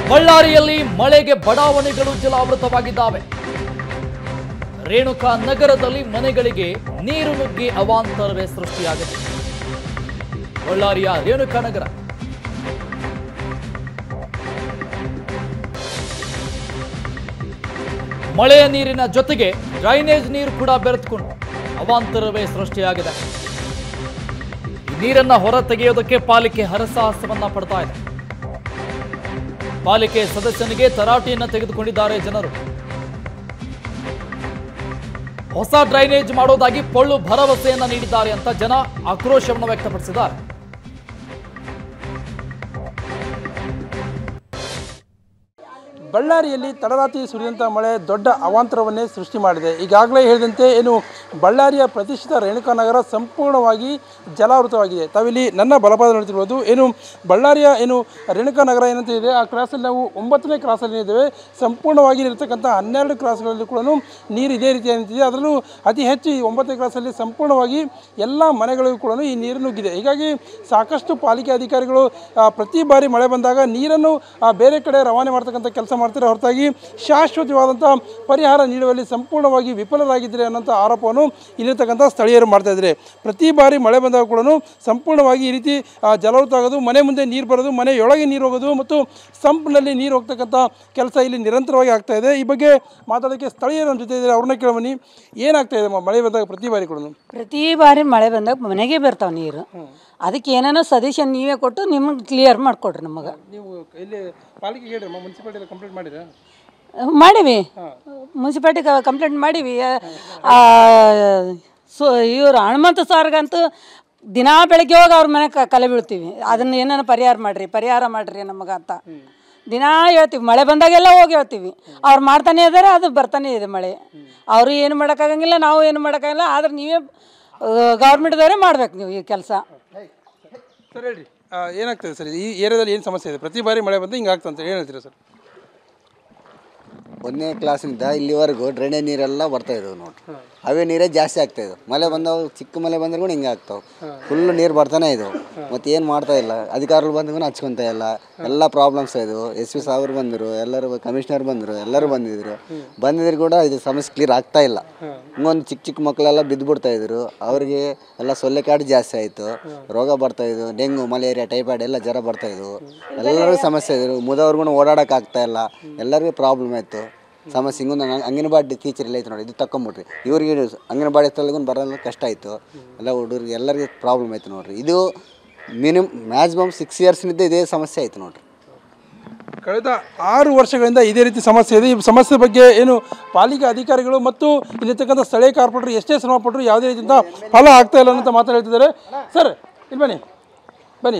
ಬಳ್ಳಾರಿಯಲ್ಲಿ ಮಳೆಗೆ ಬಡಾವಣೆಗಳು ಜಲಾವೃತವಾಗಿದ್ದಾವೆ ರೇಣುಕಾ ನಗರದಲ್ಲಿ ಮನೆಗಳಿಗೆ ನೀರು ನುಗ್ಗಿ ಅವಾಂತರವೇ ಸೃಷ್ಟಿಯಾಗಿದೆ ಬಳ್ಳಾರಿಯ ರೇಣುಕಾ ನಗರ ಮಳೆಯ ನೀರಿನ ಜೊತೆಗೆ ಡ್ರೈನೇಜ್ ನೀರು ಕೂಡ ಬೆರೆತುಕೊಂಡು ಅವಾಂತರವೇ ಸೃಷ್ಟಿಯಾಗಿದೆ ಈ ನೀರನ್ನ ಹೊರ ತೆಗೆಯೋದಕ್ಕೆ ಪಾಲಿಕೆ ಹರಸಾಹಸವನ್ನ ಪಡ್ತಾ ಇದೆ ಪಾಲಿಕೆ ಸದಸ್ಯನಿಗೆ ತರಾಟೆಯನ್ನ ತೆಗೆದುಕೊಂಡಿದ್ದಾರೆ ಜನರು ಹೊಸ ಡ್ರೈನೇಜ್ ಮಾಡೋದಾಗಿ ಪೊಳ್ಳು ಭರವಸೆಯನ್ನ ನೀಡಿದ್ದಾರೆ ಅಂತ ಜನ ಆಕ್ರೋಶವನ್ನು ವ್ಯಕ್ತಪಡಿಸಿದ್ದಾರೆ ಬಳ್ಳಾರಿಯಲ್ಲಿ ತಡರಾತ್ರಿ ಸುರಿದಂಥ ಮಳೆ ದೊಡ್ಡ ಅವಾಂತರವನ್ನೇ ಸೃಷ್ಟಿ ಮಾಡಿದೆ ಈಗಾಗಲೇ ಹೇಳಿದಂತೆ ಏನು ಬಳ್ಳಾರಿಯ ಪ್ರತಿಷ್ಠಿತ ರೇಣುಕಾನಗರ ಸಂಪೂರ್ಣವಾಗಿ ಜಲಾವೃತವಾಗಿದೆ ತಾವಿಲ್ಲಿ ನನ್ನ ಬಲಪಾದ ನೋಡ್ತಿರ್ಬೋದು ಏನು ಬಳ್ಳಾರಿಯ ಏನು ರೇಣುಕಾನಗರ ಏನಂತ ಇದೆ ಆ ಕ್ರಾಸಲ್ಲಿ ನಾವು ಒಂಬತ್ತನೇ ಕ್ರಾಸಲ್ಲಿ ಇದ್ದೇವೆ ಸಂಪೂರ್ಣವಾಗಿ ಇರತಕ್ಕಂಥ ಹನ್ನೆರಡು ಕ್ರಾಸ್ಗಳಲ್ಲಿ ಕೂಡ ನೀರು ಇದೇ ರೀತಿ ನಿಂತಿದೆ ಅದರಲ್ಲೂ ಅತಿ ಹೆಚ್ಚು ಈ ಒಂಬತ್ತನೇ ಕ್ರಾಸಲ್ಲಿ ಸಂಪೂರ್ಣವಾಗಿ ಎಲ್ಲ ಮನೆಗಳಿಗೂ ಕೂಡ ಈ ನೀರು ನುಗ್ಗಿದೆ ಹೀಗಾಗಿ ಸಾಕಷ್ಟು ಪಾಲಿಕೆ ಅಧಿಕಾರಿಗಳು ಆ, ಪ್ರತಿ ಬಾರಿ ಮಳೆ ಬಂದಾಗ ನೀರನ್ನು ಆ, ಬೇರೆ ಕಡೆ ರವಾನೆ ಮಾಡ್ತಕ್ಕಂಥ ಕೆಲಸ ಮಾಡ್ತಾರೆ ಹೊರತಾಗಿ ಶಾಶ್ವತವಾದಂಥ ಪರಿಹಾರ ನೀಡುವಲ್ಲಿ ಸಂಪೂರ್ಣವಾಗಿ ವಿಫಲರಾಗಿದ್ದಾರೆ ಅನ್ನೋಂಥ ಆರೋಪವನ್ನು ಇಲ್ಲಿರ್ತಕ್ಕಂಥ ಸ್ಥಳೀಯರು ಮಾಡ್ತಾ ಇದ್ದಾರೆ ಪ್ರತಿ ಬಾರಿ ಮಳೆ ಬಂದಾಗ ಕೂಡ ಸಂಪೂರ್ಣವಾಗಿ ಈ ರೀತಿ ಆ, ಜಲಾವೃತ ಆಗೋದು ಮನೆ ಮುಂದೆ ನೀರು ಬರೋದು ಮನೆಯೊಳಗೆ ನೀರು ಹೋಗೋದು ಮತ್ತು ಸಂಪ್ನಲ್ಲಿ ನೀರು ಹೋಗ್ತಕ್ಕಂಥ ಕೆಲಸ ಇಲ್ಲಿ ನಿರಂತರವಾಗಿ ಆಗ್ತಾ ಇದೆ ಈ ಬಗ್ಗೆ ಮಾತಾಡೋಕ್ಕೆ ಸ್ಥಳೀಯರ ನಮ್ಮ ಜೊತೆ ಇದ್ದಾರೆ ಅವ್ರನ್ನ ಕೇಳಬನ್ನಿ ಏನಾಗ್ತಾ ಇದೆ ಮ- ಮಳೆ ಬಂದಾಗ ಪ್ರತಿ ಬಾರಿ ಕೂಡ ಪ್ರತಿ ಬಾರಿ ಮಳೆ ಬಂದಾಗ ಮನೆಗೆ ಬರ್ತಾವೆ ನೀರು ಅದಕ್ಕೆ ಏನೇನೋ ಸಜೆಷನ್ ನೀವೇ ಕೊಟ್ಟು ನಿಮಗೆ ಕ್ಲಿಯರ್ ಮಾಡಿಕೊಡ್ರಿ ನಮಗೆ ನೀವು ಇಲ್ಲಿ ಪಾಲಿಕೆ ಹೇಳಿ ಮುನ್ಸಿಪಾಲಿಟಿ ಕಂಪ್ಲೇಂಟ್ ಮಾಡಿರಾ ಮಾಡೀವಿ ಮುನ್ಸಿಪಾಲ್ಟಿ ಕಂಪ್ಲೇಂಟ್ ಮಾಡೀವಿ ಆ, ಸೊ ಇವರು ಹನುಮಂತ ಸಾರ್ಗಂತೂ ದಿನಾ ಬೆಳಗ್ಗೆ ಹೋಗಿ ಅವ್ರ ಮನೆ ಕ- ಕಲೆ ಬೀಳ್ತೀವಿ ಅದನ್ನ ಏನಾರ ಪರಿಹಾರ ಮಾಡಿರಿ ಪರಿಹಾರ ಮಾಡಿರಿ ನಮಗೆ ಅಂತ ದಿನಾ ಹೇಳ್ತೀವಿ ಮಳೆ ಬಂದಾಗೆಲ್ಲ ಹೋಗಿ ಹೇಳ್ತೀವಿ ಅವ್ರು ಮಾಡ್ತಾನೆ ಇದ್ದಾರೆ ಅದು ಬರ್ತಾನೆ ಇದೆ ಮಳೆ ಅವರು ಏನು ಮಾಡೋಕ್ಕಾಗಂಗಿಲ್ಲ ನಾವು ಏನು ಮಾಡೋಕ್ಕಾಗಲ್ಲ ಆದ್ರೆ ನೀವೇ ಗೌರ್ಮೆಂಟ್ದವರೇ ಮಾಡ್ಬೇಕು ನೀವು ಈ ಕೆಲಸ ಸರ್ ಹೇಳ್ರಿ ಆ, ಏನಾಗ್ತದೆ ಸರ್ ಈ ಏರಿಯಾದಲ್ಲಿ ಏನು ಸಮಸ್ಯೆ ಇದೆ ಪ್ರತಿ ಬಾರಿ ಮಳೆ ಬಂದು ಹಿಂಗೆ ಆಗ್ತದೆ ಅಂತ ಏನು ಹೇಳ್ತೀರಾ ಸರ್ ಒಂದನೇ ಕ್ಲಾಸಿಂದ ಇಲ್ಲಿವರೆಗೂ ಡ್ರೈನೇಜ್ ನೀರೆಲ್ಲ ಬರ್ತಾ ಇದಾವೆ ನೋಡ್ರಿ ಅವೇ ನೀರೇ ಜಾಸ್ತಿ ಆಗ್ತಾ ಇದಾವೆ ಮಳೆ ಬಂದವು ಚಿಕ್ಕ ಮಳೆ ಬಂದ್ರೆ ಕೂಡ ಹಿಂಗೆ ಆಗ್ತಾವೆ ಫುಲ್ ನೀರು ಬರ್ತಾನೆ ಇದಾವೆ ಮತ್ತೆ ಏನು ಮಾಡ್ತಾ ಇಲ್ಲ ಅಧಿಕಾರಿಗಳು ಬಂದ್ರು ಹಚ್ಕೊಂತ ಇಲ್ಲ ಎಲ್ಲ ಪ್ರಾಬ್ಲಮ್ಸ್ ಇದಾವೆ ಎಸ್ ಪಿ ಸಾವ್ರು ಬಂದರು ಎಲ್ಲರೂ ಕಮಿಷನರ್ ಬಂದರು ಎಲ್ಲರೂ ಬಂದಿದ್ರು ಬಂದಿದ್ರು ಕೂಡ ಇದು ಸಮಸ್ಯೆ ಕ್ಲಿಯರ್ ಆಗ್ತಾ ಇಲ್ಲ ಇನ್ನೊಂದು ಚಿಕ್ಕ ಚಿಕ್ಕ ಮಕ್ಕಳೆಲ್ಲ ಬಿದ್ದುಬಿಡ್ತಾ ಇದ್ರು ಅವ್ರಿಗೆ ಎಲ್ಲ ಸೊಳ್ಳೆ ಕಾಡು ಜಾಸ್ತಿ ಆಯಿತು ರೋಗ ಬರ್ತಾ ಇದ್ವು ಡೆಂಗು ಮಲೇರಿಯಾ ಟೈಫಾಯ್ಡ್ ಎಲ್ಲ ಜ್ವರ ಬರ್ತಾ ಇದ್ವು ಎಲ್ಲರಿಗೂ ಸಮಸ್ಯೆ ಇದ್ರು ಮುದವ್ರಿಗೂ ಓಡಾಡಕ್ಕೆ ಆಗ್ತಾ ಇಲ್ಲ ಎಲ್ಲರಿಗೂ ಪ್ರಾಬ್ಲಮ್ ಆಯಿತು ಸಮಸ್ಯೆ ಹಿಂಗೊಂದು ಅಂಗನವಾಡಿ ಟೀಚರ್ ಎಲ್ಲ ಐತೆ ನೋಡಿ ಇದು ತಕೊಂಬಿಟ್ರಿ ಇವ್ರಿಗೆ ಅಂಗನವಾಡಿ ಸ್ಥಳಗೂ ಬರಲ್ಲ ಕಷ್ಟ ಆಯಿತು ಎಲ್ಲ ಹುಡುಗರಿಗೆ ಎಲ್ಲರಿಗೂ ಪ್ರಾಬ್ಲಮ್ ಆಯ್ತು ನೋಡ್ರಿ ಇದು ಮಿನಿಮಮ್ ಮ್ಯಾಕ್ಸಿಮಮ್ ಸಿಕ್ಸ್ ಇಯರ್ಸ್ನಿಂದ ಇದೇ ಸಮಸ್ಯೆ ಆಯ್ತು ನೋಡ್ರಿ ಕಳೆದ ಆರು ವರ್ಷಗಳಿಂದ ಇದೇ ರೀತಿ ಸಮಸ್ಯೆ ಇದೆ ಈ ಸಮಸ್ಯೆ ಬಗ್ಗೆ ಏನು ಪಾಲಿಕೆ ಅಧಿಕಾರಿಗಳು ಮತ್ತು ಇಲ್ಲಿರ್ತಕ್ಕಂಥ ಸ್ಥಳೀಯ ಕಾರ್ಪೊರೇಟರ್ ಎಷ್ಟೇ ಶ್ರಮ ಪಟ್ಟರು ಯಾವುದೇ ರೀತಿಯಿಂದ ಫಲ ಆಗ್ತಾ ಇಲ್ಲ ಅಂತ ಮಾತು ಹೇಳ್ತಿದ್ದಾರೆ ಸರ್ ಇಲ್ಲಿ ಬನ್ನಿ ಬನ್ನಿ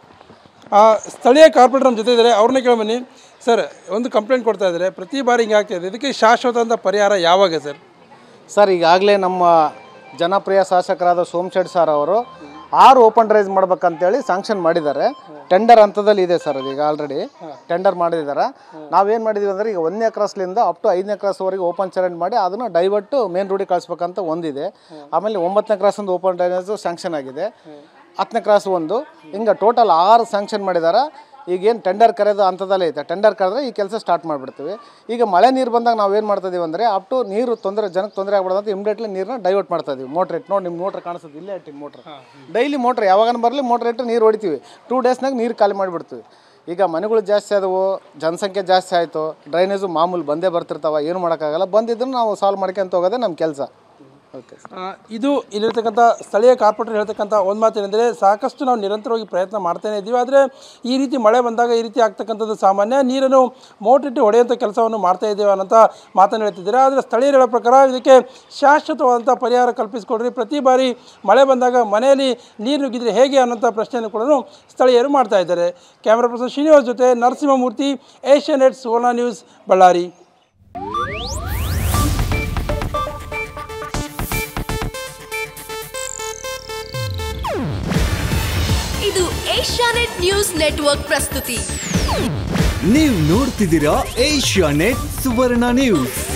ಆ, ಸ್ಥಳೀಯ ಕಾರ್ಪೊರೇಟರ್ ನಮ್ಮ ಜೊತೆ ಇದ್ದಾರೆ ಅವ್ರನ್ನ ಕೇಳಿ ಬನ್ನಿ ಸರ್ ಒಂದು ಕಂಪ್ಲೇಂಟ್ ಕೊಡ್ತಾ ಇದ್ದಾರೆ ಪ್ರತಿ ಬಾರಿ ಹಿಂಗೆ ಆಗ್ತಾ ಇದೆ ಇದಕ್ಕೆ ಶಾಶ್ವತ ಅಂತ ಪರಿಹಾರ ಯಾವಾಗ ಸರ್ ಸರ್ ಈಗಾಗಲೇ ನಮ್ಮ ಜನಪ್ರಿಯ ಶಾಸಕರಾದ ಸೋಮಶೇಟ್ ಸರ್ ಅವರು ಆರು ಓಪನ್ ಡ್ರೈಸ್ ಮಾಡ್ಬೇಕಂತೇಳಿ ಸ್ಯಾಂಕ್ಷನ್ ಮಾಡಿದ್ದಾರೆ ಟೆಂಡರ್ ಹಂತದಲ್ಲಿ ಇದೆ ಸರ್ ಅದೀಗ ಆಲ್ರೆಡಿ ಟೆಂಡರ್ ಮಾಡಿದ್ದಾರೆ ನಾವೇನು ಮಾಡಿದ್ವಿ ಅಂದರೆ ಈಗ ಒಂದನೇ ಕ್ರಾಸ್ಲಿಂದ ಅಪ್ ಟು ಐದನೇ ಕ್ರಾಸ್ವರೆಗೆ ಓಪನ್ ಚರಂಡ್ ಮಾಡಿ ಅದನ್ನು ಡೈವರ್ಟ್ ಮೇನ್ ರೋಡಿಗೆ ಕಳಿಸ್ಬೇಕಂತ ಒಂದಿದೆ ಆಮೇಲೆ ಒಂಬತ್ತನೇ ಕ್ರಾಸಿಂದ ಓಪನ್ ಡ್ರೈನೇಜು ಸ್ಯಾಂಕ್ಷನ್ ಆಗಿದೆ ಹತ್ತನೇ ಕ್ರಾಸ್ ಒಂದು ಹಿಂಗೆ ಟೋಟಲ್ ಆರು ಸ್ಯಾಂಕ್ಷನ್ ಮಾಡಿದ್ದಾರೆ ಈಗೇನು ಟೆಂಡರ್ ಕರೆದು ಹಂತದಲ್ಲೇ ಐತೆ ಟೆಂಡರ್ ಕರೆದ್ರೆ ಈ ಕೆಲಸ ಸ್ಟಾರ್ಟ್ ಮಾಡಿಬಿಡ್ತೀವಿ ಈಗ ಮಳೆ ನೀರು ಬಂದಾಗ ನಾವು ಏನು ಮಾಡ್ತಾ ಇದೀವಿ ಅಂದರೆ ಅಪ್ ಟು ನೀರು ತೊಂದರೆ ಜನಕ್ಕೆ ತೊಂದರೆ ಆಗ್ಬಾರ್ದು ಅಂತ ಇಮಿಡಿಯೇಟ್ಲಿ ನೀರನ್ನ ಡೈವರ್ಟ್ ಮಾಡ್ತಾ ಇದೀವಿ ಮೋಟ್ರ್ ಇಟ್ಟು ನೋಡಿ ನಿಮ್ಮ ಮೋಟ್ರ್ ಕಾಣಿಸುತ್ತೆ ಇಲ್ಲೇ ಇಟ್ಟಿನಿ ಮೋಟ್ರ್ ಡೈಲಿ ಮೋಟ್ರ್ ಯಾವಾಗ ಬರಲಿ ಮೋಟ್ರ್ ಇಟ್ಟು ನೀರು ಹೊಡಿತೀವಿ ಟೂ ಡೇಸ್ನಾಗ ನೀರು ಖಾಲಿ ಮಾಡಿಬಿಡ್ತೀವಿ ಈಗ ಮನೆಗಳು ಜಾಸ್ತಿ ಆದವು ಜನಸಂಖ್ಯೆ ಜಾಸ್ತಿ ಆಯಿತು ಡ್ರೈನೇಜು ಮಾಮೂಲು ಬಂದೇ ಬರ್ತಿರ್ತಾವ ಏನು ಮಾಡೋಕ್ಕಾಗಲ್ಲ ಬಂದಿದ್ರು ನಾವು ಸಾಲ್ವ್ ಮಾಡ್ಕೊಂತ ಹೋಗೋದೇ ನಮ್ಮ ಕೆಲಸ ಓಕೆ ಆ, ಇದು ಇಲ್ಲಿರ್ತಕ್ಕಂಥ ಸ್ಥಳೀಯ ಕಾರ್ಪೊರೇಟರ್ ಹೇಳ್ತಕ್ಕಂಥ ಒಂದು ಮಾತೇನೆಂದರೆ ಸಾಕಷ್ಟು ನಾವು ನಿರಂತರವಾಗಿ ಪ್ರಯತ್ನ ಮಾಡ್ತಾನೆ ಇದ್ದೀವಿ ಆದರೆ ಈ ರೀತಿ ಮಳೆ ಬಂದಾಗ ಈ ರೀತಿ ಆಗ್ತಕ್ಕಂಥದ್ದು ಸಾಮಾನ್ಯ ನೀರನ್ನು ಮೋಟ್ರಿಟ್ಟು ಹೊಡೆಯುವಂಥ ಕೆಲಸವನ್ನು ಮಾಡ್ತಾ ಇದ್ದೇವೆ ಅನ್ನೋಂಥ ಮಾತನ್ನು ಹೇಳ್ತಿದ್ದಾರೆ ಆದರೆ ಸ್ಥಳೀಯರ ಹೇಳೋ ಪ್ರಕಾರ ಇದಕ್ಕೆ ಶಾಶ್ವತವಾದಂಥ ಪರಿಹಾರ ಕಲ್ಪಿಸಿಕೊಡ್ರಿ ಪ್ರತಿ ಬಾರಿ ಮಳೆ ಬಂದಾಗ ಮನೆಯಲ್ಲಿ ನೀರು ನುಗ್ಗಿದ್ರೆ ಹೇಗೆ ಅನ್ನೋಂಥ ಪ್ರಶ್ನೆಯನ್ನು ಕೂಡ ಸ್ಥಳೀಯರು ಮಾಡ್ತಾ ಇದ್ದಾರೆ ಕ್ಯಾಮ್ರಾ ಪರ್ಸನ್ ಶ್ರೀನಿವಾಸ್ ಜೊತೆ Narasimhamurthy Asian net Suvarna news Ballari ಇದು ಏಷ್ಯಾನೆಟ್ ನ್ಯೂಸ್ ನೆಟ್ವರ್ಕ್ ಪ್ರಸ್ತುತಿ ನೀವು ನೋಡ್ತಿದ್ದೀರಾ ಏಷ್ಯಾ ನೆಟ್ ಸುವರ್ಣ ನ್ಯೂಸ್